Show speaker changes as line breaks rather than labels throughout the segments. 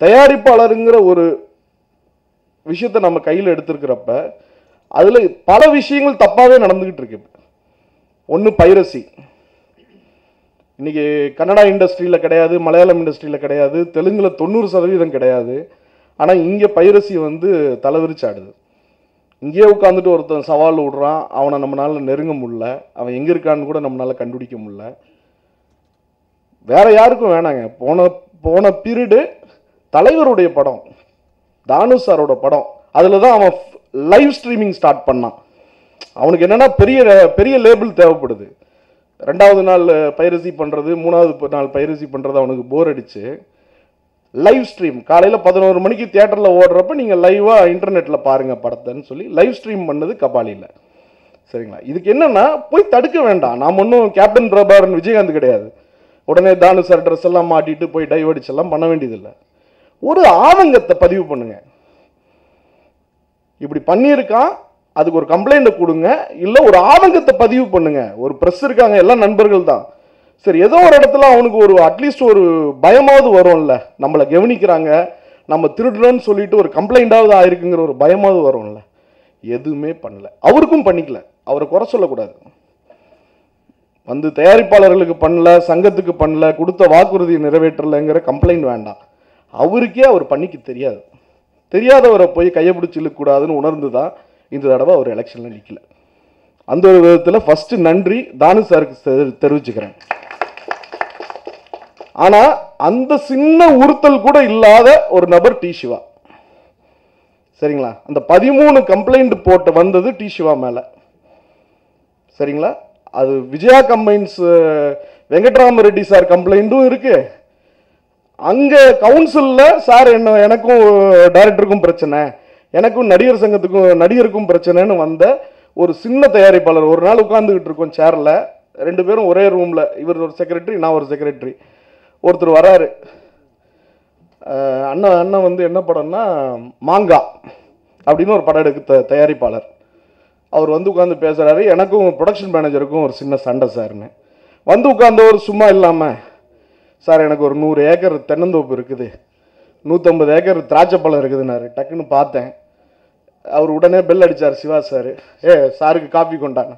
தயாரிப்பாளருங்கிற ஒரு விஷயத்தை நம்ம கையில் எடுத்திருக்கிறப்ப அதில் பல விஷயங்கள் தப்பாகவே நடந்துக்கிட்டு இருக்கு ஒன்று பைரசி இன்னைக்கு கன்னடா இண்டஸ்ட்ரியில் கிடையாது மலையாளம் இண்டஸ்ட்ரியில் கிடையாது தெலுங்குல தொண்ணூறு சதவீதம் கிடையாது ஆனால் இங்கே பைரசி வந்து தலைவிரிச்சாடுது இங்கேயே உட்காந்துட்டு ஒருத்தன் சவால் விடுறான் அவனை நம்மளால நெருங்க முடியல அவன் எங்கே இருக்கான்னு கூட நம்மளால கண்டுபிடிக்க முடியல வேற யாருக்கும் வேணாங்க போன போன பீரியடு தலைவருடைய படம் தானு சாரோட படம் அதில் தான் அவன் லைவ் ஸ்ட்ரீமிங் ஸ்டார்ட் பண்ணான் அவனுக்கு என்னன்னா பெரிய பெரிய லேபிள் தேவைப்படுது ரெண்டாவது நாள் பைரசி பண்ணுறது மூணாவது ப- நாள் பைரசி பண்ணுறது அவனுக்கு போர் அடிச்சு லைவ் ஸ்ட்ரீம் காலையில் பதினோரு மணிக்கு தியேட்டரில் ஓடுறப்ப நீங்கள் லைவாக இன்டர்நெட்டில் பாருங்கள் படத்தைன்னு சொல்லி லைவ் ஸ்ட்ரீம் பண்ணது கபாலியில் சரிங்களா இதுக்கு என்னன்னா போய் தடுக்க வேண்டாம் நாம் ஒன்றும் கேப்டன் பிரபாகரன் விஜயகாந்த் கிடையாது உடனே தானு சார் ட்ரெஸ் எல்லாம் மாட்டிட்டு போய் டைவ் அடிச்செல்லாம் பண்ண வேண்டியதில்லை ஒரு ஆதங்கத்தை பதிவு பண்ணுங்க இப்படி பண்ணியிருக்கான் அதுக்கு ஒரு கம்ப்ளைண்ட் கொடுங்க இல்லை ஒரு ஆதங்கத்தை பதிவு பண்ணுங்க ஒரு ப்ரெஸ் இருக்காங்க எல்லாம் நண்பர்கள் தான் சரி ஏதோ ஒரு இடத்துல அவனுக்கு ஒரு அட்லீஸ்ட் ஒரு பயமாவது வரும்ல நம்மளை கவனிக்கிறாங்க நம்ம திருடுறோன்னு சொல்லிட்டு ஒரு கம்ப்ளைண்டாவது ஆயிருக்குங்கிற ஒரு பயமாவது வரும்ல எதுவுமே பண்ணல அவருக்கும் பண்ணிக்கல அவரை குறை சொல்லக்கூடாது வந்து தயாரிப்பாளர்களுக்கு பண்ணல சங்கத்துக்கு பண்ணல கொடுத்த வாக்குறுதியை நிறைவேற்றலைங்கிற கம்ப்ளைண்ட் வேண்டாம் அவருக்கே அவர் பண்ணிக்க தெரியாது தெரியாதவரை போய் கையை பிடிச்சி இழுக்கக்கூடாதுன்னு உணர்ந்து தான் இந்த தடவை அவர் எலெக்ஷனில் நிற்கல அந்த ஒரு விதத்தில் ஃபர்ஸ்ட் நன்றி தானு சாருக்கு தெ- தெரிவிச்சுக்கிறேன் ஆனால் அந்த சின்ன உறுத்தல் கூட இல்லாத ஒரு நபர் டி சிவா சரிங்களா அந்த பதிமூணு கம்ப்ளைண்ட் போட்டு வந்தது டி சிவா மேலே சரிங்களா அது விஜயா கம்பைன்ஸ் வெங்கட்ராம ரெட்டி சார் கம்ப்ளைண்ட்டும் இருக்கு அங்க கவுன்சில்ல சார் என்ன எனக்கும் டைரக்டருக்கும் பிரச்சனை எனக்கும் நடிகர் சங்கத்துக்கும் நடிகருக்கும் பிரச்சனைன்னு வந்த ஒரு சின்ன தயாரிப்பாளர் ஒரு நாள் உட்காந்துக்கிட்டு இருக்கோம் சேர்ல ரெண்டு பேரும் ஒரே ரூம்ல இவர் ஒரு செக்ரட்டரி நான் ஒரு செக்ரட்டரி ஒருத்தர் வராரு அஹ் அண்ணன் அண்ணன் வந்து என்ன படம்னா மாங்கா அப்படின்னு ஒரு படம் எடுக்க த- தயாரிப்பாளர் அவர் வந்து உட்காந்து பேசுறாரு எனக்கும் ப்ரொடக்ஷன் மேனேஜருக்கும் ஒரு சின்ன சண்டை சார்னு வந்து உட்கார்ந்தவர் சும்மா இல்லாம சார் எனக்கு ஒரு நூறு ஏக்கர் தென்னந்தோப்பு இருக்குது நூற்றம்பது ஏக்கர் திராட்சை பழம் இருக்குதுன்னாரு டக்குன்னு பார்த்தேன் அவர் உடனே பெல் அடிச்சார் சிவா சார் ஏ சாருக்கு காப்பி கொண்டாங்க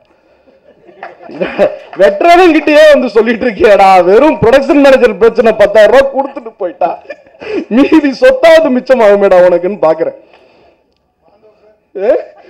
வெற்றனும் கிட்டயே வந்து சொல்லிட்டு இருக்கியடா வெறும் ப்ரொடக்ஷன் மேனேஜர் பிரச்சனை பத்தாயிரம் ரூபாய் கொடுத்துட்டு போயிட்டா மீதி சொத்தாவது மிச்சமாகுமேடா உனக்குன்னு பாக்குறேன் ஏ?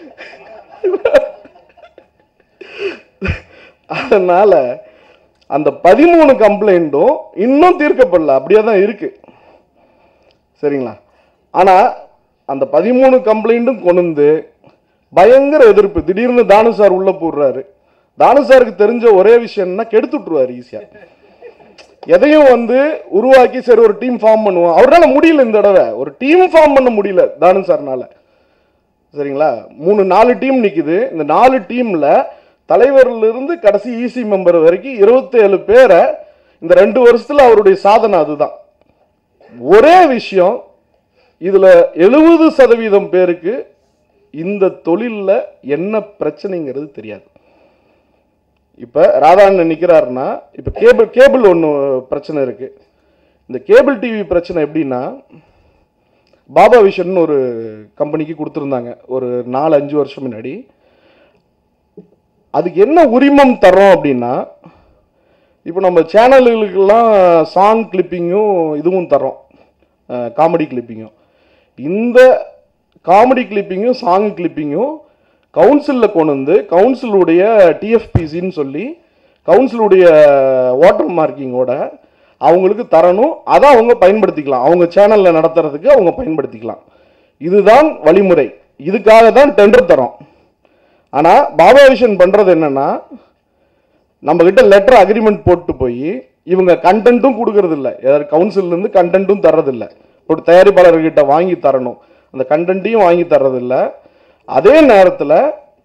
அதனால அந்த பதிமூணு கம்ப்ளைண்ட்டும் இன்னும் தீர்க்கப்படல அப்படியே தான் இருக்கு சரிங்களா ஆனா அந்த பதிமூணு கம்ப்ளைண்ட்டும் கொண்டு வந்து பயங்கர எதிர்ப்பு திடீர்னு தானு சார் உள்ள போடுறாரு தானு சாருக்கு தெரிஞ்ச ஒரே விஷயம்னா கெடுத்து விட்டுருவாரு ஈஸியா எதையும் வந்து உருவாக்கி சரி ஒரு டீம் ஃபார்ம் பண்ணுவோம் அவரால முடியல இந்த தடவை ஒரு டீம் ஃபார்ம் பண்ண முடியல தானு சார்னால சரிங்களா மூணு நாலு டீம் நிக்குது இந்த நாலு டீம்ல தலைவர்ல இருந்து கடைசி ஈசி மெம்பர் வரைக்கும் 27 பேரை இந்த ரெண்டு வருஷத்துல அவருடைய சாதனை அதுதான் ஒரே விஷயம் இதுல எழுபது சதவீதம் பேருக்கு இந்த தொழில்ல என்ன பிரச்சனைங்கிறது தெரியாது இப்ப ராதாண்ணன் நிக்கிறாருன்னா இப்ப கேபிள் கேபிள் ஒன்று பிரச்சனை இருக்கு இந்த கேபிள் டிவி பிரச்சனை எப்படின்னா பாபா விஷன் ஒரு கம்பெனிக்கு கொடுத்துருந்தாங்க ஒரு நாலு அஞ்சு வருஷம் முன்னாடி அதுக்கு என்ன உரிமம் தர்றோம் அப்படின்னா இப்போ நம்ம சேனல்களுக்கெல்லாம் சாங் கிளிப்பிங்கும் இதுவும் தர்றோம் காமெடி கிளிப்பிங்கும் இந்த காமெடி கிளிப்பிங்கும் சாங் கிளிப்பிங்கும் கவுன்சிலில் கொண்டு வந்து கவுன்சிலுடைய டிஎஃபிசின்னு சொல்லி கவுன்சிலுடைய வாட்டர் மார்க்கிங்கோட அவங்களுக்கு தரணும் அதை அவங்க பயன்படுத்திக்கலாம் அவங்க சேனலில் நடத்துறதுக்கு அவங்க பயன்படுத்திக்கலாம் இதுதான் வழிமுறை இதுக்காக தான் டெண்டர் தரோம் ஆனால் பாபா விஷன் பண்ணுறது என்னன்னா நம்ம கிட்ட லெட்டர் அக்ரிமெண்ட் போட்டு போய் இவங்க கண்டென்ட்டும் கொடுக்கறது இல்லை ஏதாவது கவுன்சில்லேருந்து கண்டென்ட்டும் தர்றதில்ல ஒரு தயாரிப்பாளர்கிட்ட வாங்கி தரணும் அந்த கண்டென்ட்டையும் வாங்கி தர்றதில்ல அதே நேரத்தில்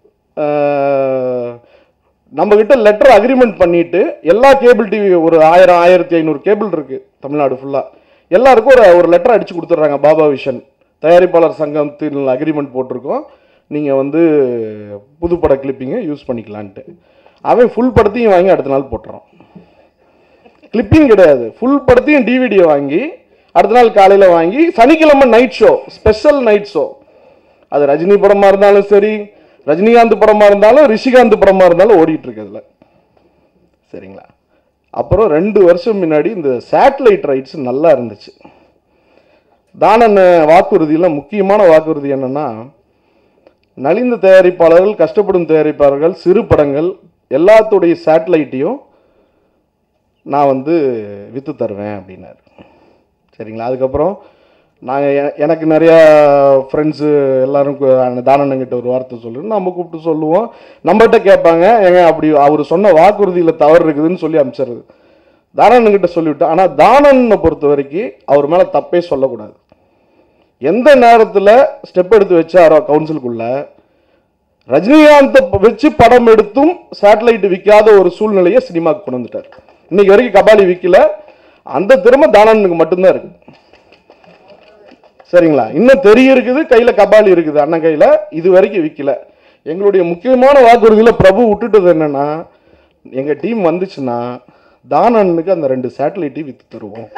நம்ம கிட்ட லெட்டர் அக்ரிமெண்ட் பண்ணிட்டு எல்லா கேபிள் டிவி ஒரு ஆயிரம் ஆயிரத்தி ஐநூறு கேபிள் இருக்கு தமிழ்நாடு ஃபுல்லா எல்லாருக்கும் ஒரு ஒரு லெட்டர் அடிச்சு கொடுத்துட்றாங்க பாபா விஷன் தயாரிப்பாளர் சங்கத்தில் அக்ரிமெண்ட் போட்டிருக்கோம் நீங்கள் வந்து புதுப்பட கிளிப்பிங்கை யூஸ் பண்ணிக்கலான்ட்டு அவன் ஃபுல் படத்தையும் வாங்கி அடுத்த நாள் போட்டுறான் கிளிப்பிங் கிடையாது ஃபுல் படத்தையும் டிவிடியை வாங்கி அடுத்த நாள் காலையில் வாங்கி சனிக்கிழமை night show special night show அது ரஜினி படமாக இருந்தாலும் சரி ரஜினிகாந்த் படமாக இருந்தாலும் ரிஷிகாந்த் படமாக இருந்தாலும் ஓடிட்டு இருக்கு அதுல சரிங்களா அப்புறம் ரெண்டு வருஷம் முன்னாடி இந்த சேட்டலைட் ரைட்ஸ் நல்லா இருந்துச்சு தானன் வாக்குறுதியில் முக்கியமான வாக்குறுதி என்னன்னா நலிந்த தயாரிப்பாளர்கள் கஷ்டப்படும் தயாரிப்பாளர்கள் சிறு படங்கள் எல்லாத்துடைய சேட்டலைட்டையும் நான் வந்து விற்று தருவேன் அப்படின்னாரு சரிங்களா அதுக்கப்புறம் நாங்கள் எனக்கு நிறையா ஃப்ரெண்ட்ஸு எல்லாரும் கு- தானண்ணங்கிட்ட ஒரு வார்த்தை சொல்லு நம்ம கூப்பிட்டு சொல்லுவோம் நம்மகிட்ட கேட்பாங்க ஏங்க அப்படி அவர் சொன்ன வாக்குறுதியில் தவறு இருக்குதுன்னு சொல்லி அனுப்பிச்சிடுறது தானண்ணங்கிட்ட சொல்லிவிட்டேன் ஆனால் தானண்ணை பொறுத்த வரைக்கும் அவர் மேலே தப்பே சொல்லக்கூடாது எந்த நேரத்தில் ஸ்டெப் எடுத்து வச்சாரோ கவுன்சிலுக்குள்ள ரஜினிகாந்தை ப- வச்சு படம் எடுத்தும் சேட்டலைட் விற்காத ஒரு சூழ்நிலையை சினிமாக்கு கொண்டு வந்துட்டார் இன்னைக்கு வரைக்கும் கபாலி விற்கல அந்த திறமை தானனுக்கு மட்டும்தான் இருக்கு சரிங்களா இன்னும் தெரிய இருக்குது கையில கபாலி இருக்குது அண்ணன் கையில இது வரைக்கும் விற்கல எங்களுடைய முக்கியமான வாக்குறுதியில பிரபு விட்டுட்டது என்னன்னா எங்க டீம் வந்துச்சுன்னா தானனுக்கு அந்த ரெண்டு சேட்டலைட்டையும் வித்து தருவோம்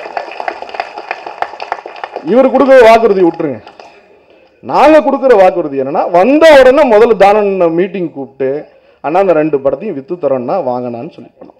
இவர் கொடுக்குற வாக்குறுதி விட்டுருங்க நாங்க கொடுக்குற வாக்குறுதி என்னன்னா வந்த உடனே முதல்ல தானன் மீட்டிங் கூப்பிட்டு அண்ணா அந்த ரெண்டு படத்தையும் வித்து தரோன்னா வாங்கினான்னு சொல்லி பண்ணோம்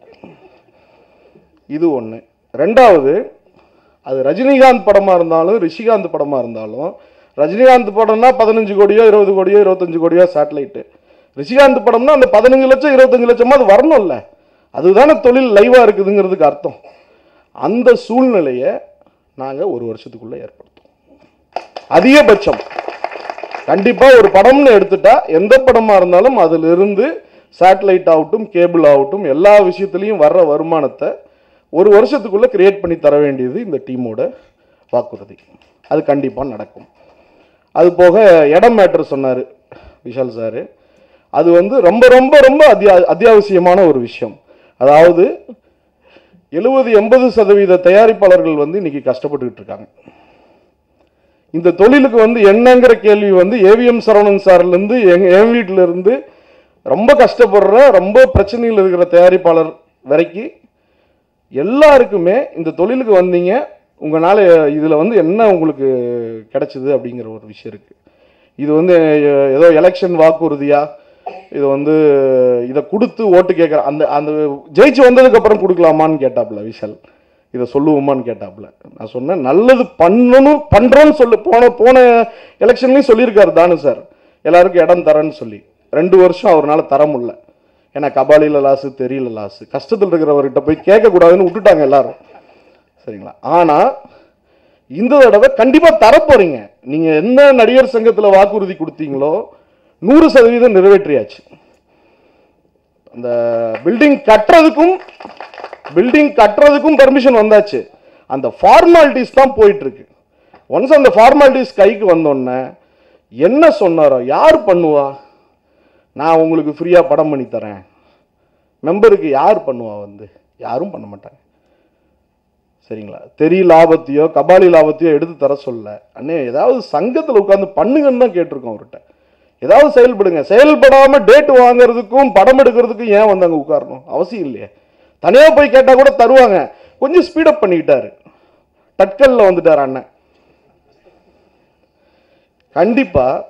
இது ஒன்று ரெண்டாவது அது ரஜினிகாந்த் படமாக இருந்தாலும் ரிஷிகாந்த் படமாக இருந்தாலும் ரஜினிகாந்த் படம்னா பதினஞ்சு கோடியோ இருபது கோடியோ இருபத்தஞ்சு கோடியோ சேட்டலைட்டு ரிஷிகாந்த் படம்னா அந்த பதினஞ்சு லட்சம் இருபத்தஞ்சு லட்சமா அது வரணும்ல அதுதானே தொழில் லைவாக இருக்குதுங்கிறதுக்கு அர்த்தம் அந்த சூழ்நிலையை நாங்கள் ஒரு வருஷத்துக்குள்ளே ஏற்படுத்தும் அதிகபட்சம் கண்டிப்பாக ஒரு படம்னு எடுத்துட்டா எந்த படமாக இருந்தாலும் அதிலிருந்து சேட்டலைட் ஆகட்டும் கேபிள் ஆகட்டும் எல்லா விஷயத்துலையும் வர்ற வருமானத்தை ஒரு வருஷத்துக்குள்ளே கிரியேட் பண்ணி தர வேண்டியது இந்த டீமோட வாக்குறுதி அது கண்டிப்பாக நடக்கும் அது போக இடம் மேட்ரு சொன்னார் விஷால் சார் அது வந்து ரொம்ப ரொம்ப ரொம்ப அத்தியா அத்தியாவசியமான ஒரு விஷயம் அதாவது எழுபது எண்பது சதவீத தயாரிப்பாளர்கள் வந்து இன்னைக்கு கஷ்டப்பட்டுக்கிட்டு இருக்காங்க இந்த தொழிலுக்கு வந்து என்னங்கிற கேள்வி வந்து ஏவிஎம் சரவணன் சார்லேருந்து எங்க என் வீட்டில இருந்து ரொம்ப கஷ்டப்படுற ரொம்ப பிரச்சனையில் இருக்கிற தயாரிப்பாளர் வரைக்கும் எல்லாருக்குமே இந்த தொழிலுக்கு வந்தீங்க உங்களால் இதில் வந்து என்ன உங்களுக்கு கிடைச்சிது அப்படிங்கிற ஒரு விஷயம் இருக்குது இது வந்து அஹ், ஏதோ எலெக்ஷன் வாக்குறுதியா இது வந்து இதை கொடுத்து ஓட்டு கேட்குற அந்த அந்த ஜெயிச்சு வந்ததுக்கப்புறம் கொடுக்கலாமான்னு கேட்டாப்புல விஷால் இதை சொல்லுவோமான்னு கேட்டாப்புல நான் சொன்னேன் நல்லது பண்ணணும் பண்ணுறோன்னு சொல்லு போன போன எலெக்ஷன்லேயும் சொல்லியிருக்காரு தானு சார் எல்லாருக்கும் இடம் தரேன்னு சொல்லி ரெண்டு வருஷம் அவரால் தர முடியல ஏன்னா கபாலியில் லாஸு தெரியல லாஸு கஷ்டத்தில் இருக்கிறவர்கிட்ட போய் கேட்கக்கூடாதுன்னு விட்டுட்டாங்க எல்லாரும் சரிங்களா ஆனால் இந்த தடவை கண்டிப்பாக தரப்போறீங்க நீங்கள் என்ன நடிகர் சங்கத்தில் வாக்குறுதி கொடுத்தீங்களோ நூறு சதவீதம் நிறைவேற்றியாச்சு அந்த பில்டிங் கட்டுறதுக்கும் பில்டிங் கட்டுறதுக்கும் பர்மிஷன் வந்தாச்சு அந்த ஃபார்மாலிட்டிஸ் தான் போயிட்டு இருக்கு ஒன்ஸ் அந்த ஃபார்மாலிட்டிஸ் கைக்கு வந்தோடனே என்ன சொன்னாரோ யார் பண்ணுவா நான் உங்களுக்கு ஃப்ரீயாக படம் பண்ணி தரேன் மெம்பருக்கு யார் பண்ணுவா வந்து யாரும் பண்ண மாட்டாங்க சரிங்களா தெரி லாபத்தையோ கபாலி லாபத்தையோ எடுத்து தர சொல்ல அண்ணே ஏதாவது சங்கத்தில் உட்காந்து பண்ணுங்கன்னு தான் கேட்டிருக்கோம் அவர்கிட்ட ஏதாவது செயல்படுங்க செயல்படாமல் டேட் வாங்குறதுக்கும் படம் எடுக்கிறதுக்கும் ஏன் வந்து அங்கே உட்காரணும் அவசியம் இல்லையே தனியாக போய் கேட்டால் கூட தருவாங்க கொஞ்சம் ஸ்பீடப் பண்ணிக்கிட்டாரு டட்கல்ல வந்துட்டார் அண்ணன் கண்டிப்பாக